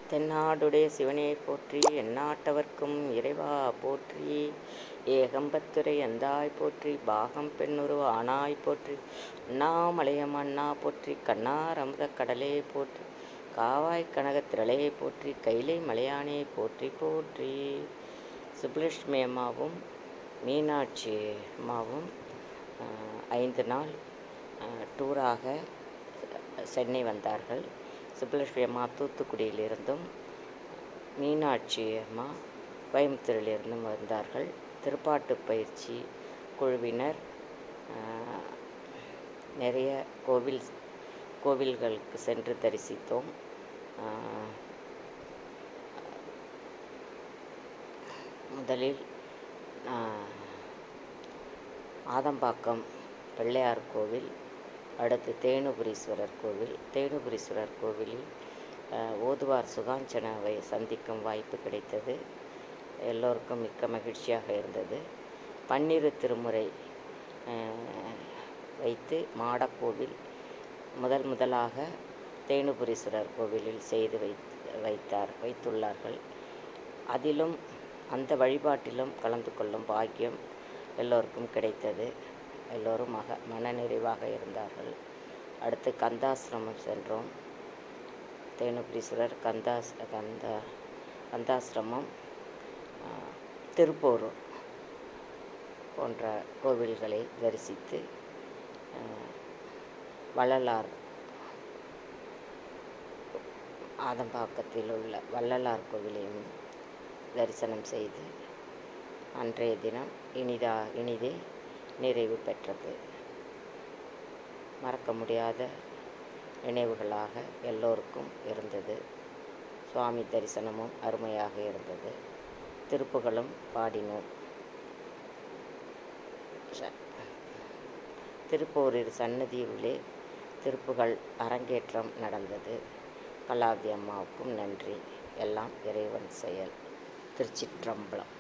தென்னாடுடைய சிவனே போற்றி எந்நாட்டவர்க்கும் இறைவா போற்றி ஏகம்பத்துரை எந்தாய் போற்றி பாகம் பெண்ணுரு ஆனாய் போற்றி அண்ணாமலையம் அண்ணா போற்றி கண்ணார் அமுதக் கடலே போற்றி காவாய் கனகத்திரளே போற்றி கைலை மலையானே போற்றி போற்றி சுப்புலட்சுமி அம்மாவும் மீனாட்சி அம்மாவும் ஆஹ், ஐந்து நாள் ஆஹ், டூராக சென்னை வந்தார்கள் சுப்புலட்சுமி அம்மா தூத்துக்குடியிலிருந்தும் மீனாட்சி அம்மா கோயம்புத்தூரிலிருந்தும் வந்தார்கள் திருப்பாட்டு பயிற்சி குழுவினர் ஆஹ், நிறைய கோவில் கோவில்களுக்கு சென்று தரிசித்தோம் ஆஹ், முதலில் ஆஹ், ஆதம்பாக்கம் பிள்ளையார் கோவில் அடுத்து தேனுபுரீஸ்வரர் கோவில் தேனுபுரீஸ்வரர் கோவிலில் ஆஹ், ஓதுவார் சுகாஞ்சனாவை சந்திக்கும் வாய்ப்பு கிடைத்தது எல்லோருக்கும் மிக்க மகிழ்ச்சியாக இருந்தது பன்னிரு திருமுறை ஆஹ், வைத்து மாடக்கோவில் முதல் முதலாக தேனுபுரீஸ்வரர் கோவிலில் செய்து வை வைத்தார் வைத்துள்ளார்கள் அதிலும் அந்த வழிபாட்டிலும் கலந்து கொள்ளும் பாக்கியம் எல்லோருக்கும் கிடைத்தது எல்லோரும் மக மனநிறைவாக இருந்தார்கள் அடுத்து கந்தாசிரமம் சென்றோம் தேனுபுரீஸ்வரர் கந்தாஸ் கந்தா கந்தாசிரமம் ஆ, திருப்போரூர் போன்ற கோவில்களை தரிசித்து ஆ, வள்ளலார் ஆதம்பாக்கத்தில் உள்ள வள்ளலார் கோவிலையும் தரிசனம் செய்து அன்றைய தினம் இனிதா இனிதே நிறைவு பெற்றது மறக்க முடியாத நினைவுகளாக எல்லோருக்கும் இருந்தது சுவாமி தரிசனமும் அருமையாக இருந்தது திருப்புகளும் பாடினோம் ச- திருப்போரூர் சன்னதியிலே திருப்புகள் அரங்கேற்றம் நடந்தது கலாதி அம்மாவுக்கும் நன்றி எல்லாம் இறைவன் செயல் திருச்சிற்றம்பலம்